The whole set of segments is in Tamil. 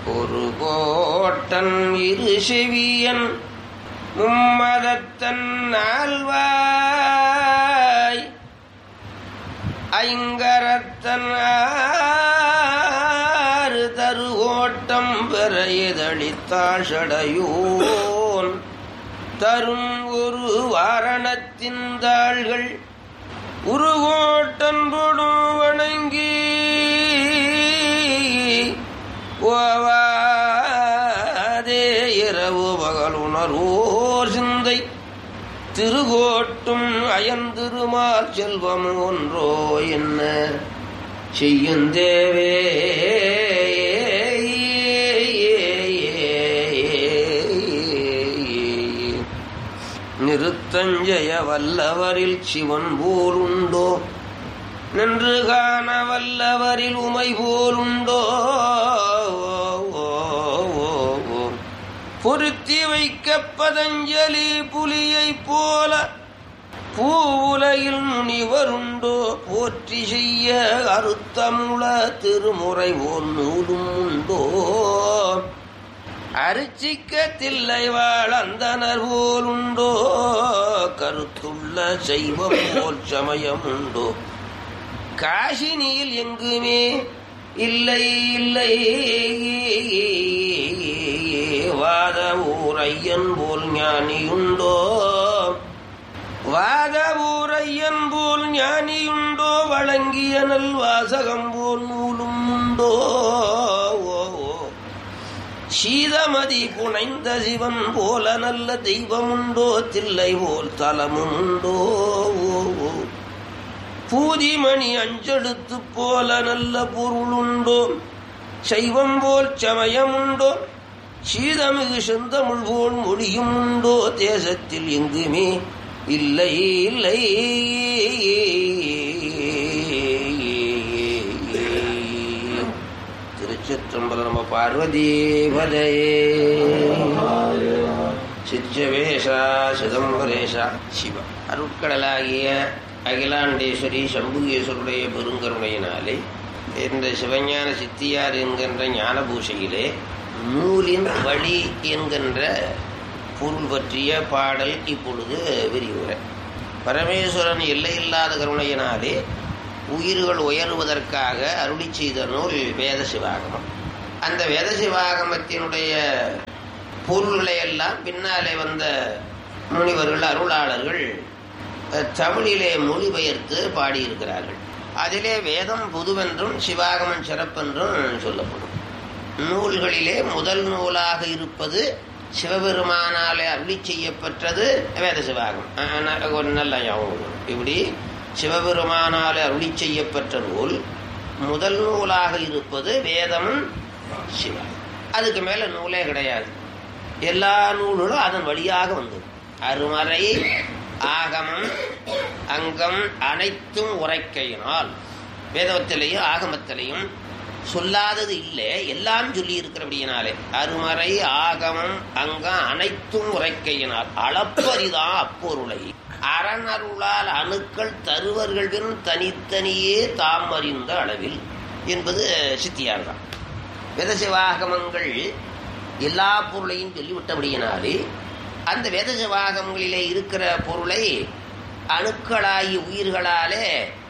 ஒரு கோட்டன் இரு செவியன் மும்மதத்தன் நால்வாய் ஐங்கரத்தன் ஆறு தருகோட்டம் பெற எதளித்தாள் சடையோன் தரும் ஒரு வாரணத்தின் தாள்கள் உருகோட்டன் பொடும் வணங்கி ஓவாதே இரவு பகல் உணர்வோர் சிந்தை திருகோட்டும் அயந்திருமால் செல்வம் ஒன்றோ என்ன செய்யும் தேவே நிறுத்தஞ்சய வல்லவரில் சிவன் போலுண்டோ நின்று காண வல்லவரில் உமை போலுண்டோ பொருத்தி வைக்க பதஞ்சலி புலியைப் போல பூவுலையில் முனிவருண்டோ போற்றி செய்ய அறுத்தமுள திருமுறை போல் நூலும் உண்டோ அரிச்சிக்க தில்லை வாழந்தனர் போல் உண்டோ கருத்துள்ள செய்வம் போல் சமயம் உண்டோ காசினியில் எங்குமே இல்லை இல்லை வாத ஊர் ஐயன் போல் ஞானியுண்டோ வாத ஊர் ஐயன் போல் ஞானியுண்டோ வழங்கிய நல் வாசகம் போல் நூலும் உண்டோ சீதமதி புனைந்த சிவன் போல நல்ல தெய்வம் உண்டோ தில்லை போல் தலமும் உண்டோ பூதிமணி அஞ்செழுத்து போல நல்ல பொருள் உண்டோ சைவம் போல் சமயம் உண்டோ சீதமிகு செந்தமிழ் போல் மொழியும் உண்டோ தேசத்தில் எங்குமே இல்லை இல்லை திருச்சிற்றம்பலம் நம்ம பார்வதி பதையே சிச்சவேஷா சிதம்பரேஷா சிவ அருட்கடலாகிய அகிலாண்டேஸ்வரி சம்புகேஸ்வருடைய பெருங்கருணையினாலே இந்த சிவஞான சித்தியார் என்கின்ற ஞான பூசையிலே நூலின் வழி என்கின்ற பொருள் பற்றிய பாடல் இப்பொழுது விரிவுரை பரமேஸ்வரன் எல்லையில்லாத கருணையினாலே உயிர்கள் உயருவதற்காக அருளி செய்த நூல் வேத சிவாகமம் அந்த வேத சிவாகமத்தினுடைய பொருள்களை எல்லாம் பின்னாலே வந்த முனிவர்கள் அருளாளர்கள் தமிழிலே மொழிபெயர்த்து பாடியிருக்கிறார்கள் அதிலே வேதம் புதுவென்றும் சிவாகமன் சிறப்பென்றும் சொல்லப்படும் நூல்களிலே முதல் நூலாக இருப்பது சிவபெருமானாலே அருளி செய்யப்பட்டது வேத சிவாகம் ஒரு நல்ல ஞாபகம் இப்படி சிவபெருமானாலே அருளி செய்யப்பட்ட நூல் முதல் நூலாக இருப்பது வேதம் சிவம் அதுக்கு மேல நூலே கிடையாது எல்லா நூல்களும் அதன் வழியாக வந்தது அருமறை ஆகமம் அங்கம் அனைத்தும் உரைக்கையினால் வேதத்திலையும் ஆகமத்திலையும் சொல்லாதது இல்லை எல்லாம் சொல்லி இருக்கிறபடியினாலே அருமறை ஆகமம் அங்கம் அனைத்தும் உரைக்கையினால் அளப்பரிதான் அப்பொருளை அறநருளால் அணுக்கள் தருவர்கள் தனித்தனியே தாம் அறிந்த அளவில் என்பது சித்தியார் தான் வேத சிவாகமங்கள் எல்லா பொருளையும் சொல்லிவிட்டபடியினாலே அந்த வேத சிவாகமங்களிலே இருக்கிற பொருளை அணுக்களாகி உயிர்களாலே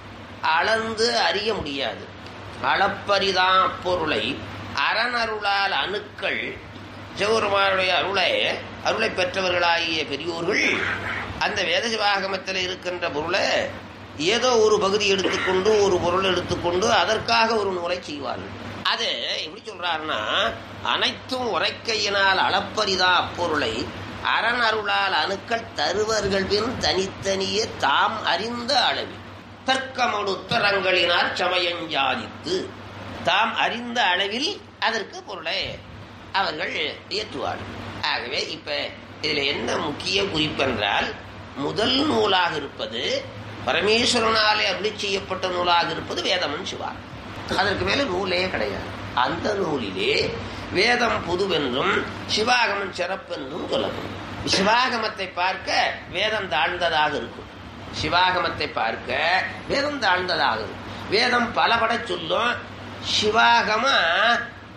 அளந்து அறிய முடியாது அளப்பரிதான் பொருளை அறநருளால் அணுக்கள் சிவபெருமானுடைய அருளை அருளை பெற்றவர்களாகிய பெரியோர்கள் அந்த வேத சிவாகமத்தில் இருக்கின்ற பொருளை ஏதோ ஒரு பகுதி எடுத்துக்கொண்டு ஒரு பொருள் எடுத்துக்கொண்டு அதற்காக ஒரு நூலை செய்வார்கள் அது எப்படி சொல்றாருன்னா அனைத்தும் உரைக்கையினால் அளப்பரிதா அப்பொருளை அரண் அருளால் அணுக்கள் தருவர்கள் பின் தனித்தனியே தாம் அறிந்த அளவில் தர்க்கமோடு உத்தரங்களினால் சமயஞ்சாதித்து தாம் அறிந்த அளவில் அதற்கு பொருளை அவர்கள் ஏற்றுவார்கள் ஆகவே இப்ப இதுல என்ன முக்கிய குறிப்பென்றால் முதல் நூலாக இருப்பது பரமேஸ்வரனாலே அருளி செய்யப்பட்ட நூலாக இருப்பது வேதமன் சிவா அதற்கு மேல நூலே கிடையாது அந்த நூலிலே வேதம் புதுவென்றும் சிவாகமன் சிறப்பென்றும் சொல்லப்படும் சிவாகமத்தை பார்க்க வேதம் தாழ்ந்ததாக இருக்கும் சிவாகமத்தை பார்க்க வேதம் தாழ்ந்ததாக இருக்கும் வேதம் பலபட சொல்லும் சிவாகம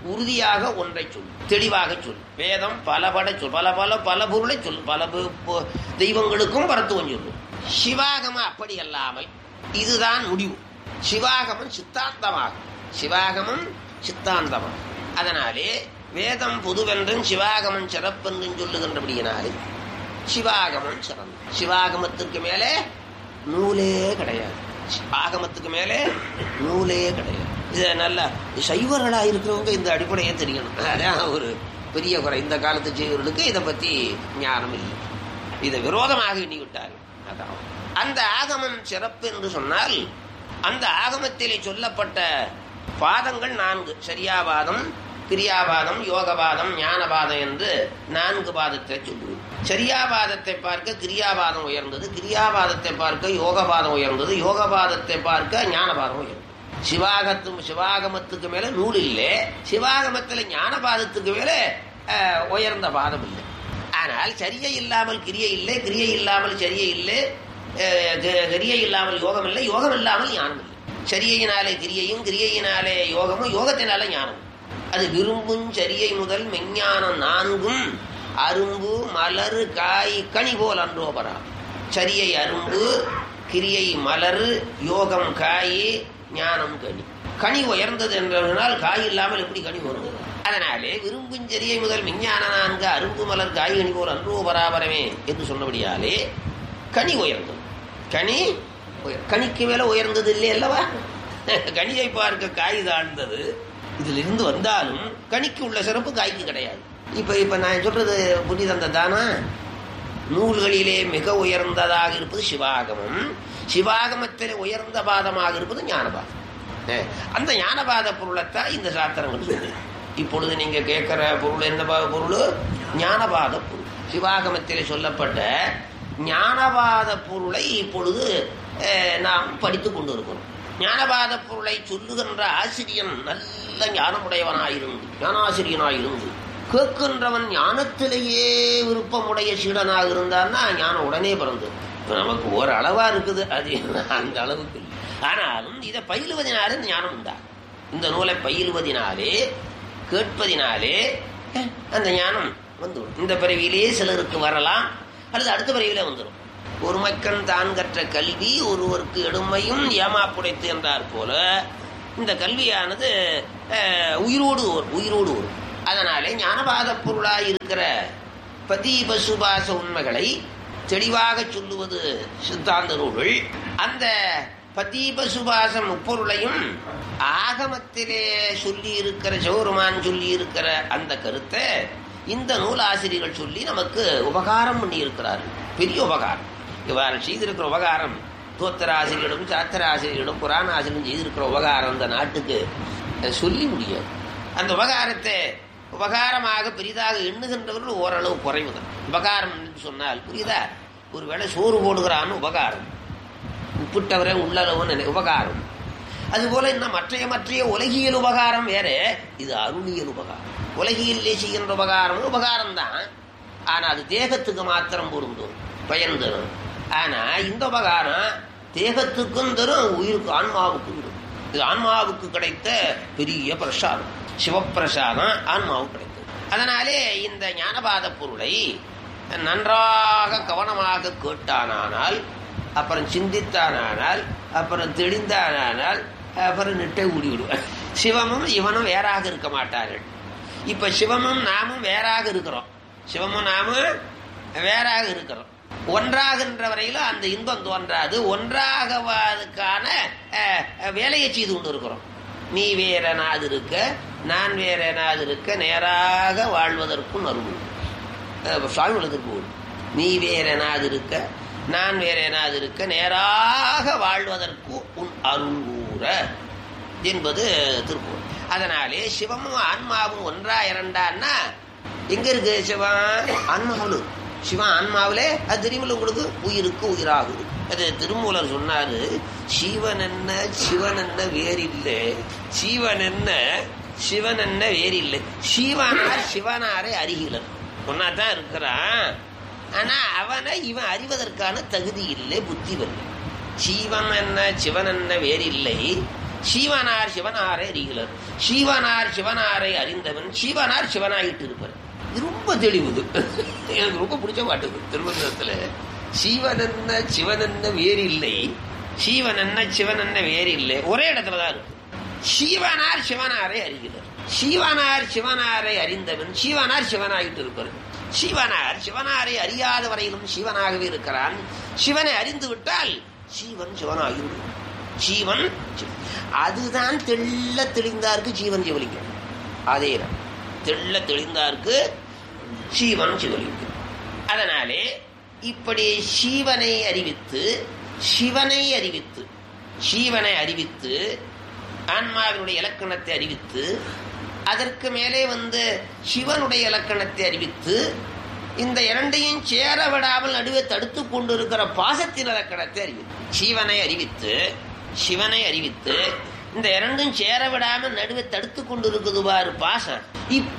உறுதியாக ஒன்றை சொல் தெளிவாக சொல் வேதம் பல பட சொல் பல பல பல பொருளை சொல் பல பு- பு- தெய்வங்களுக்கும் பரத்துவம் சொல்லும் சிவாகமம் அப்படி அல்லாமல் இதுதான் முடிவு சிவாகமம் சித்தாந்தமாகும் சிவாகமம் சித்தாந்தமாகும் அதனாலே வேதம் பொதுவென்றும் சிவாகமம் சிறப்பென்றும் சொல்லுகின்றபடியினாலே சிவாகமம் சிறந்தது சிவாகமத்துக்கு மேலே நூலே கிடையாது ஆகமத்துக்கு மேலே நூலே கிடையாது இது நல்லா சைவர்களா இருக்கிறவங்க இந்த அடிப்படையே தெரியணும் அதான் ஒரு பெரிய குறை இந்த காலத்து செய்வர்களுக்கு இதை பத்தி ஞானம் இல்லை இதை விரோதமாக எண்ணி விட்டார்கள் அதான் அந்த ஆகமம் சிறப்பு என்று சொன்னால் அந்த ஆகமத்திலே சொல்லப்பட்ட பாதங்கள் நான்கு சரியாபாதம் கிரியாபாதம் யோகபாதம் ஞானபாதம் என்று நான்கு பாதத்தை சொல்லுவது சரியாபாதத்தை பார்க்க கிரியாபாதம் உயர்ந்தது கிரியாபாதத்தை பார்க்க யோகபாதம் உயர்ந்தது யோகபாதத்தை பார்க்க ஞானபாதம் உயர்ந்தது சிவாகத்து சிவாகமத்துக்கு மேல நூல் இல்லை சிவாகமத்துல ஞானபாதத்துக்கு மேல அஹ், உயர்ந்த பாதம் இல்லை ஆனால் சரியை இல்லாமல் கிரியை இல்லை கிரியை இல்லாமல் சரியை இல்லை அஹ், க- கிரியை இல்லாமல் யோகம் இல்லை யோகம் இல்லாமல் ஞானம் இல்லை சரியையினாலே கிரியையும் கிரியையினாலே யோகமும் யோகத்தினாலே ஞானம் அது விரும்பும் சரியை முதல் மெஞ்ஞானம் நான்கும் அரும்பு மலர் காய் கனி போல் அன்றோபரா சரியை அரும்பு கிரியை மலர் யோகம் காய் ஞானம் கனி கனி உயர்ந்தது என்றால் காய் இல்லாமல் எப்படி கனி வரும் அதனாலே விரும்பும் சரியை முதல் விஞ்ஞான நான்கு அரும்பு மலர் காய் கனி போல் அன்றோ பராபரமே என்று சொன்னபடியாலே கனி உயர்ந்தது கனி உயர் கனிக்கு மேல உயர்ந்தது இல்லை அல்லவா கனியை பார்க்க காய் தாழ்ந்தது இதுல இருந்து வந்தாலும் கனிக்கு உள்ள சிறப்பு காய்க்கு கிடையாது இப்ப இப்ப நான் சொல்றது புரிதந்த தானா நூல்களிலே மிக உயர்ந்ததாக இருப்பது சிவாகமம் சிவாகமத்தில் உயர்ந்த பாதமாக இருப்பது ஞானபாதம் அஹ், அந்த ஞானபாத பொருளைத்தான் இந்த சாத்திரங்கள் சொல்லு இப்பொழுது நீங்க கேட்கிற பொருள் என்ன பா- பொருள் ஞானபாத பொருள் சிவாகமத்தில் சொல்லப்பட்ட ஞானபாத பொருளை இப்பொழுது அஹ், நாம் படித்துக் கொண்டு இருக்கிறோம் ஞானபாத பொருளை சொல்லுகின்ற ஆசிரியன் நல்ல ஞானமுடையவனாயிருந்து ஞானாசிரியனாயிருந்து கேட்கின்றவன் ஞானத்திலேயே விருப்பமுடைய சீடனாக இருந்தான்னா ஞானம் உடனே பிறந்து இப்ப நமக்கு ஒரு அளவா இருக்குது அது அந்த அளவுக்கு இல்லை ஆனாலும் இதை பயிலுவதனாலே இந்த ஞானம் உண்டா இந்த நூலை பயிலுவதினாலே கேட்பதினாலே அஹ், அந்த ஞானம் வந்துடும் இந்த பிறவியிலே சிலருக்கு வரலாம் அல்லது அடுத்த பிறவியிலே வந்துடும் ஒரு மக்கள் தான் கற்ற கல்வி ஒருவருக்கு எடுமையும் ஏமாப்புடைத்து என்றார் போல இந்த கல்வியானது அஹ், உயிரோடு வரும், உயிரோடு வரும் அதனாலே ஞானபாத பொருளாய் இருக்கிற பதி பசுபாச உண்மைகளை தெளிவாக சொல்லுவது சித்தாந்த நூல்கள் அந்த பதீப சுபாச முப்பொருளையும் ஆகமத்திலே சொல்லி இருக்கிற சிவருமான் சொல்லி இருக்கிற அந்த கருத்தை இந்த நூலாசிரியர்கள் சொல்லி நமக்கு உபகாரம் பண்ணி இருக்கிறார்கள் பெரிய உபகாரம் இவ்வாறு செய்திருக்கிற உபகாரம் தோத்திர ஆசிரியரிடம் சாத்திர ஆசிரியரிடம் புராண ஆசிரியரும் செய்திருக்கிற உபகாரம் அந்த நாட்டுக்கு அஹ், சொல்லி முடியாது அந்த உபகாரத்தை உபகாரமாக பெரிதாக எண்ணுகின்றவர்கள் ஓரளவு குறைவுதான் உபகாரம் என்று சொன்னால் புரியுதா ஒருவேளை சோறு போடுகிறான்னு உபகாரம் உப்பிட்டவரே உள்ளளவு நினை உபகாரம் அதுபோல இன்னும் மற்றைய மற்றைய உலகியல் உபகாரம் வேற இது அருளியல் உபகாரம் உலகியல்லே செய்கின்ற உபகாரம் உபகாரம் தான் ஆனா அது தேகத்துக்கு மாத்திரம் பொருந்தும் பயன் தரும் ஆனா இந்த உபகாரம் தேகத்துக்கும் தரும் உயிருக்கு ஆன்மாவுக்கும் தரும் இது ஆன்மாவுக்கு கிடைத்த பெரிய பிரசாதம் சிவப்பிரசாதம் ஆன்மாவுக்கு கிடைத்தது அதனாலே இந்த ஞானபாத பொருளை நன்றாக கவனமாக கேட்டானானால் அப்புறம் சிந்தித்தானால் அப்புறம் தெளிந்தானால் அப்புறம் நிட்டை ஊடி விடுவார் சிவமும் இவனும் வேறாக இருக்க மாட்டார்கள் இப்ப சிவமும் நாமும் வேறாக இருக்கிறோம் சிவமும் நாமும் வேறாக இருக்கிறோம் ஒன்றாகின்ற வரையிலும் அந்த இன்பம் தோன்றாது ஒன்றாகவாதுக்கான அஹ், வேலையை செய்து கொண்டு இருக்கிறோம் நீ வேற நாது இருக்க நான் வேற நாது இருக்க நேராக வாழ்வதற்கும் அருள் அஹ், சுவாமி திருப்பூர் நீ வேற நாது இருக்க நான் வேற நாது இருக்க நேராக வாழ்வதற்கு உன் அருள் கூற என்பது திருப்பூர் அதனாலே சிவமும் ஆன்மாவும் ஒன்றா இரண்டான்னா எங்க இருக்கு சிவம் ஆன்மாவில் இருக்கு. சிவன் ஆன்மாவிலே அது தெரியுமில்ல உங்களுக்கு உயிருக்கு உயிராகுது அது திருமூலர் சொன்னாரு சிவன் என்ன சிவன் என்ன வேறில்லை சிவன் என்ன சிவன் என்ன வேறில்லை சிவனார் சிவனாரை அருகிலர் ஒன்னாதான் இருக்கிறான் ஆனா அவனை இவன் அறிவதற்கான தகுதி இல்லை புத்தி வரல சிவன் என்ன சிவன் என்ன வேறில்லை சீவனார் சிவனாரை அறிகிறார் சீவனார் சிவனாரை அறிந்தவன் சீவனார் சிவனாயிட்டு இருப்பார் இது ரொம்ப தெளிவு இது. எனக்கு ரொம்ப பிடிச்ச பாட்டு இது. திருவண்ணத்துல சீவன் என்ன சிவன் என்ன வேறு இல்லை சீவன் என்ன சிவன் என்ன வேறு இல்லை ஒரே இடத்துல தான் இருக்கு சீவனார் சிவனாரை அறிகிறார் சீவனார் சிவனாரை அறிந்தவன் சீவனார் சிவனாயிட்டு இருப்பார் சிவனார் சிவனாரை அறியாத வரையிலும் சிவனாகவே இருக்கிறான் சிவனை அறிந்து விட்டால் சீவன் சிவனாகிவிடும் ஜீவன் சிவ- அதுதான் தெள்ள தெளிந்தாருக்கு ஜீவன் சிவலிங்கம் அதேதான் தெள்ள தெளிந்தாருக்கு ஜீவன் சிவலிங்கம் அதனாலே இப்படி சீவனை அறிவித்து சிவனை அறிவித்து சீவனை அறிவித்து ஆன்மாவினுடைய இலக்கணத்தை அறிவித்து அதற்கு மேலே வந்து சிவனுடைய இலக்கணத்தை அறிவித்து இந்த இரண்டையும் சேர விடாமல் நடுவே தடுத்து கொண்டிருக்கிற பாசத்தின் இலக்கணத்தை அறிவித்து சிவனை அறிவித்து சிவனை அறிவித்து இந்த இரண்டும் சேர விடாமல் நடுவே தடுத்து கொண்டு இருக்குது பாரு பாசம் இப்ப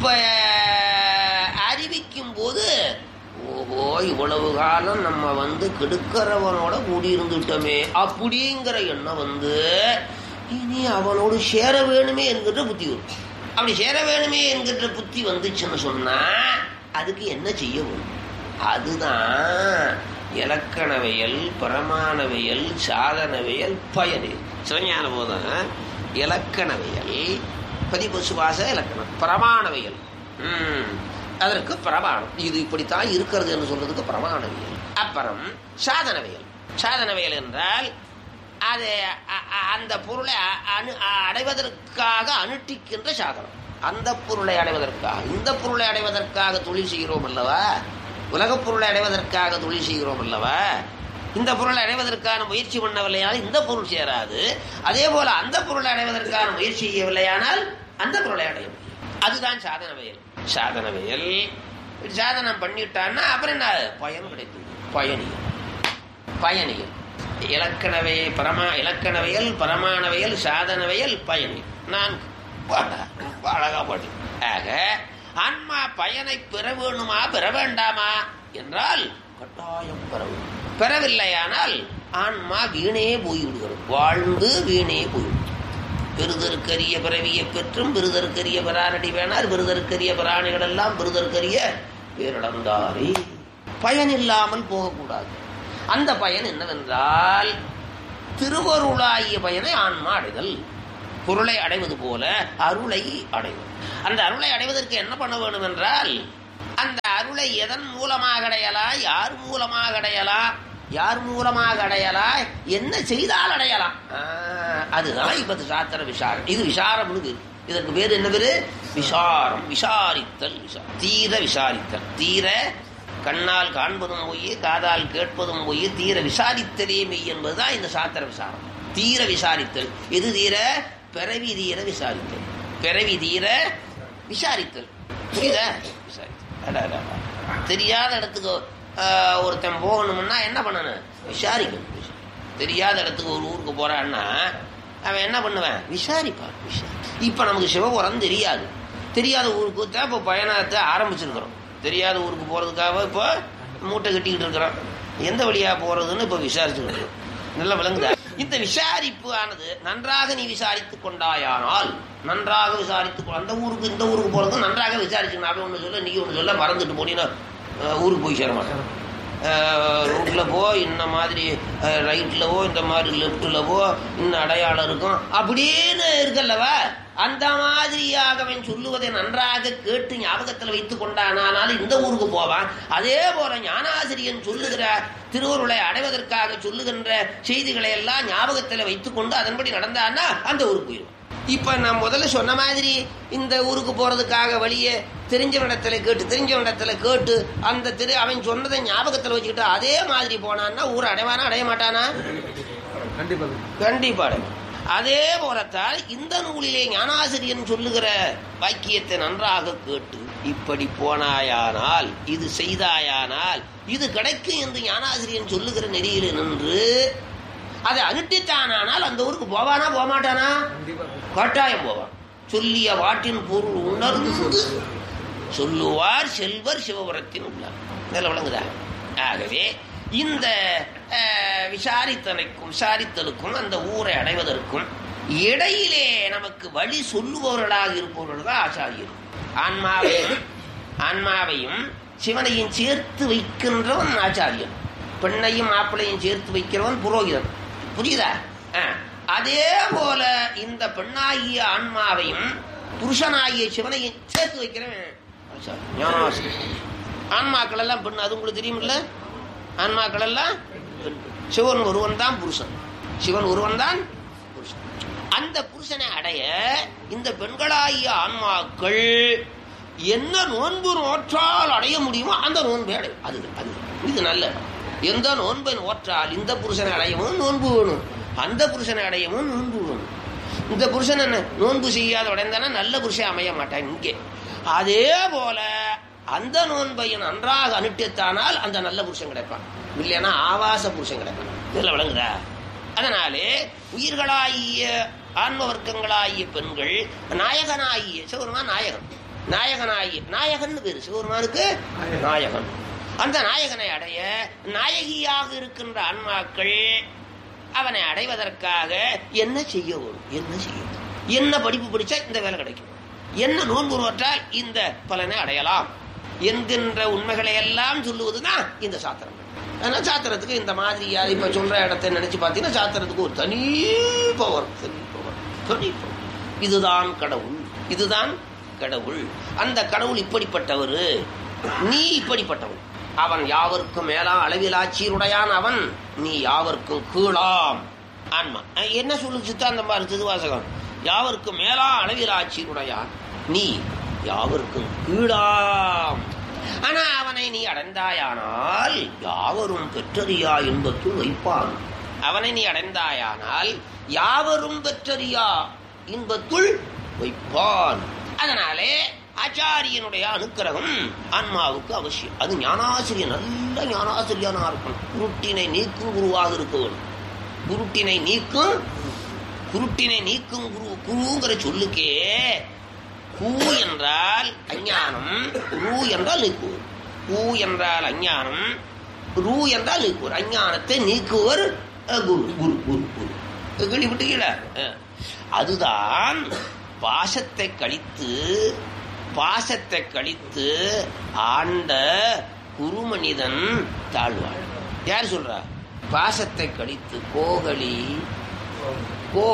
அறிவிக்கும் போது ஓஹோ இவ்வளவு காலம் நம்ம வந்து கெடுக்கிறவனோட கூடி இருந்துட்டோமே அப்படிங்கிற எண்ணம் வந்து இனி அவனோடு சேர வேணுமே என்கிற புத்தி வரும் அப்படி சேர வேணுமே என்கிற புத்தி வந்துச்சுன்னு சொன்னா அதுக்கு என்ன செய்ய வேணும் அதுதான் இலக்கணவியல் பிரமாணவியல் சாதனவியல் பயனியல் சிவஞான போதம் இலக்கணவியல் பதிப்பு சுவாச இலக்கணம் பிரமாணவியல் ம், அதற்கு பிரமாணம் இது இப்படித்தான் இருக்கிறது என்று சொல்றதுக்கு பிரமாணவியல் அப்புறம் சாதனவியல் சாதனவியல் என்றால் அது அ- அ- அந்த பொருளை அ- அணு- அ- அடைவதற்காக அனுஷ்டிக்கின்ற சாதனம் அந்த பொருளை அடைவதற்காக இந்த பொருளை அடைவதற்காக தொழில் செய்கிறோம் அல்லவா உலகப் பொருளை அடைவதற்காக தொழில் செய்கிறோம் அல்லவா இந்த பொருளை அடைவதற்கான முயற்சி பண்ணவில்லையானால் இந்த பொருள் சேராது அதே போல அந்த பொருளை அடைவதற்கான முயற்சி செய்யவில்லையானால் அந்த பொருளை அடைய முடியும் அதுதான் சாதனவியல் சாதனவியல் சாதனம் பண்ணிட்டான்னா அப்புறம் என்ன பயன் கிடைக்கும் பயணியம் பயணியல் இலக்கணவை பரமா இலக்கணவியல் பரமானவியல் சாதனவியல் பயணி நான் பாட- அழகா பாடு ஆக ஆன்மா பயனை பெற வேணுமா பெற வேண்டாமா என்றால் கட்டாயம் பெற வேண்டும் பெறவில்லையானால் ஆன்மா வீணே போய்விடுகிறது வாழ்ந்து வீணே போய்விடும் பெருதற்கரிய பிறவியை பெற்றும் பெருதற்கரிய பிரானடி வேணார் பெருதற்கரிய பிராணிகள் எல்லாம் பெருதற்கரிய பேரிழந்தாரே பயன் இல்லாமல் போகக்கூடாது அந்த பயன் என்னவென்றால் திருவருளாகிய பயனை ஆன்மா அடைதல் பொருளை அடைவது போல அருளை அடைவது அந்த அருளை அடைவதற்கு என்ன பண்ண வேண்டும் என்றால் அந்த அருளை எதன் மூலமாக அடையலாம் யார் மூலமாக அடையலாம் யார் மூலமாக அடையலாம் என்ன செய்தால் அடையலாம் ஆ, அதுதான் இப்ப சாத்திர விசாரம் இது விசாரம்னு பேரு. இதற்கு பேர் என்ன பேரு விசாரம் விசாரித்தல் விசாரம் தீர விசாரித்தல் தீர கண்ணால் காண்பதும் பொய் காதால் கேட்பதும் பொய் தீர விசாரித்தலே மெய் என்பதுதான் இந்த சாத்திர விசாரம் தீர விசாரித்தல் எது தீர பிறவி தீர விசாரித்தல் பிறவி தீர விசாரித்தல் புரியுதா விசாரித்தல் அட, அட, அட. தெரியாத இடத்துக்கு ஆஹ், ஒருத்தன் போகணும்னா என்ன பண்ணணும் விசாரிக்கணும் தெரியாத இடத்துக்கு ஒரு ஊருக்கு போறான்னா அவன் என்ன பண்ணுவேன் விசாரிப்பான் விசாரி இப்ப நமக்கு சிவபுரம் தெரியாது தெரியாத ஊருக்கு தான் இப்போ பயணத்தை ஆரம்பிச்சிருக்கிறோம் தெரியாத ஊருக்கு போறதுக்காக இப்போ மூட்டை கட்டிக்கிட்டு இருக்கிறோம் எந்த வழியா போறதுன்னு இப்போ விசாரிச்சுக்கிறோம் நல்லா விளங்குதா இந்த விசாரிப்பு ஆனது நன்றாக நீ விசாரித்து கொண்டாயானால் நன்றாக விசாரித்து கொ- அந்த ஊருக்கு இந்த ஊருக்கு போறது நன்றாக விசாரிச்சுக்கணும் அவன் ஒன்று சொல்ல நீ ஒன்று சொல்ல மறந்துட்டு போனீங்கன்னா அஹ், ஊருக்கு போய் சேர மாட்டேன் ரோட்டில் போ இந்த மாதிரி ரைட்டில் போ இந்த மாதிரி லெஃப்டில் போ இன்னும் அடையாளம் இருக்கும் அப்படின்னு இருக்கல்லவா அந்த மாதிரியாக அவன் சொல்லுவதை நன்றாக கேட்டு ஞாபகத்தில் வைத்து கொண்டானாலும் இந்த ஊருக்கு போவான் அதே போல ஞானாசிரியன் சொல்லுகிற திருவருளை அடைவதற்காக சொல்லுகின்ற செய்திகளை எல்லாம் ஞாபகத்தில் வைத்துக்கொண்டு அதன்படி நடந்தான்னா அந்த ஊருக்கு போயிடுவான் இப்ப நான் முதல்ல சொன்ன மாதிரி இந்த ஊருக்கு போறதுக்காக வழியே தெரிஞ்சவனிடத்துல கேட்டு தெரிஞ்சவனிடத்துல கேட்டு அந்த திரு அவன் சொன்னதை ஞாபகத்துல வச்சுக்கிட்டு அதே மாதிரி போனான்னா ஊரை அடைவானா அடைய மாட்டானா கண்டிப்பா கண்டிப்பா அடைவான். அதே போலத்தான் இந்த நூலிலே ஞானாசிரியன் சொல்லுகிற வாக்கியத்தை நன்றாக கேட்டு இப்படி போனாயானால் இது செய்தாயானால் இது கிடைக்கும் என்று ஞானாசிரியன் சொல்லுகிற நெறியில நின்று அதை அனுட்டித்தானானால் அந்த ஊருக்கு போவானா போக மாட்டானா கண்டிப்பா கட்டாயம் போவான் சொல்லிய வாட்டின் பொருள் உணர்ந்து சொல்லுவார் செல்வர் சிவபுரத்தின் உள்ளார் நல்ல விளங்குதா ஆகவே இந்த அஹ், விசாரித்தனைக்கும் விசாரித்தலுக்கும் அந்த ஊரை அடைவதற்கும் இடையிலே நமக்கு வழி சொல்லுபவர்களாக இருப்பவர்கள் தான் ஆச்சாரியர் ஆன்மாவையும் ஆன்மாவையும் சிவனையும் சேர்த்து வைக்கின்றவன் ஆச்சாரியன் பெண்ணையும் மாப்பிளையும் சேர்த்து வைக்கிறவன் புரோகிதன் புரியுதா ஆ. அதே போல இந்த பெண்ணாகிய ஆன்மாவையும் புருஷனாகிய சிவனையும் சேர்த்து வைக்கிறவன் ஆச்சாரியன். ஞானாசிரியன். ஆன்மாக்கள் எல்லாம் பெண் அது உங்களுக்கு தெரியுமில்ல ஆன்மாக்கள் எல்லாம் பெண். சிவன் ஒருவன் தான் புருஷன் சிவன் ஒருவன் தான் புருஷன் அந்த புருஷனை அடைய இந்த பெண்களாகிய ஆன்மாக்கள் என்ன நோன்பு நோற்றால் அடைய முடியுமோ அந்த நோன்பை அடையும் அது அது இது நல்ல எந்த நோன்பை நோற்றால் இந்த புருஷனை அடையவும் நோன்பு வேணும் அந்த புருஷனை அடையவும் நோன்பு வேணும் இந்த புருஷன் என்ன நோன்பு செய்யாத உடைந்தானா நல்ல புருஷன் அமைய மாட்டான் இங்கே அதே போல அந்த நோன்பையும் நன்றாக அனுஷ்டித்தானால் அந்த நல்ல புருஷன் கிடைப்பான் இல்லைன்னா ஆவாச புருஷன் கிடைப்பான் இதில் விளங்குதா அதனாலே உயிர்களாகிய ஆன்ம வர்க்கங்களாகிய பெண்கள் நாயகனாகிய சிவருமான் நாயகன் நாயகனாகிய நாயகன் பேரு சிவருமானுக்கு நாயகன் அந்த நாயகனை அடைய நாயகியாக இருக்கின்ற ஆன்மாக்கள் அவனை அடைவதற்காக என்ன செய்ய வேணும் என்ன செய்ய வேணும்? என்ன படிப்பு படிச்சா இந்த வேலை கிடைக்கும் என்ன நோன்பு நோற்றால் இந்த பலனை அடையலாம் என்கின்ற உண்மைகளை எல்லாம் சொல்லுவதுதான் இந்த சாத்திரம் ஆனா சாத்திரத்துக்கு இந்த மாதிரியா இப்ப சொல்ற இடத்தை நினைச்சு பார்த்தீங்கன்னா சாத்திரத்துக்கு ஒரு தனி பவர் தனி பவர் தனி பவர் இதுதான் கடவுள் இதுதான் கடவுள் அந்த கடவுள் இப்படிப்பட்டவர் நீ இப்படிப்பட்டவன் அவன் யாவருக்கும் மேலாம் அளவிலாச்சீருடையான் அவன் நீ யாவருக்கும் கீழாம் ஆன்மா அஹ் என்ன சொல்லு சித்தாந்தம் பாரு திருவாசகம் யாவருக்கும் மேலா அளவிலாச்சீருடையான் நீ யாவருக்கும் கீழாம் ஆனா அவனை நீ அடைந்தாயானால் யாவரும் பெற்றறியா இன்பத்துள் வைப்பான் அவனை நீ அடைந்தாயானால் யாவரும் பெற்றறியா இன்பத்துள் வைப்பான் அதனாலே ஆச்சாரியனுடைய அனுக்கிரகம் ஆன்மாவுக்கு அவசியம் அது ஞானாசிரியர் நல்ல ஞானாசிரியனா இருக்கணும் குருட்டினை நீக்கும் குருவாக இருக்க வேணும் குருட்டினை நீக்கும் குருட்டினை நீக்கும் குரு குருங்கிற சொல்லுக்கே கூ என்றால் அஞ்ஞானம் ரூ என்றால் நீக்குவர் கூ என்றால் அஞ்ஞானம் ரூ என்றால் நீக்குவர் அஞ்ஞானத்தை நீக்குவர் அஹ், குரு குரு குரு குரு கேள்விப்பட்டீங்களா அஹ். அதுதான் பாசத்தை கழித்து பாசத்தை கழித்து ஆண்ட குருமனிதன் தாழ்வாள் யார் சொல்றா பாசத்தை கழித்து கோகலி கோ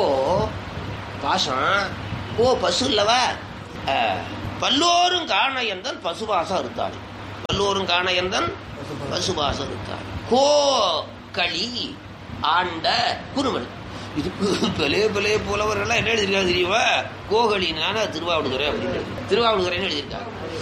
பாசம் கோ பசு இல்லவா அஹ், பல்லோரும் காண எந்தன் பசுபாசம் அறுத்தாள் பல்லோரும் காண எந்தன் பசுபாசம் அறுத்தாள் கோ களி ஆண்ட குருமன் இதுக்கு பெலே பெலே புலவர்கள்லாம் என்ன எழுதியிருக்காங்க தெரியுமா கோகலினான திருவாவடுதுறை அப்படின்னு எழுதி- திருவாவடுதுறைன்னு எழுதியிருக்காங்க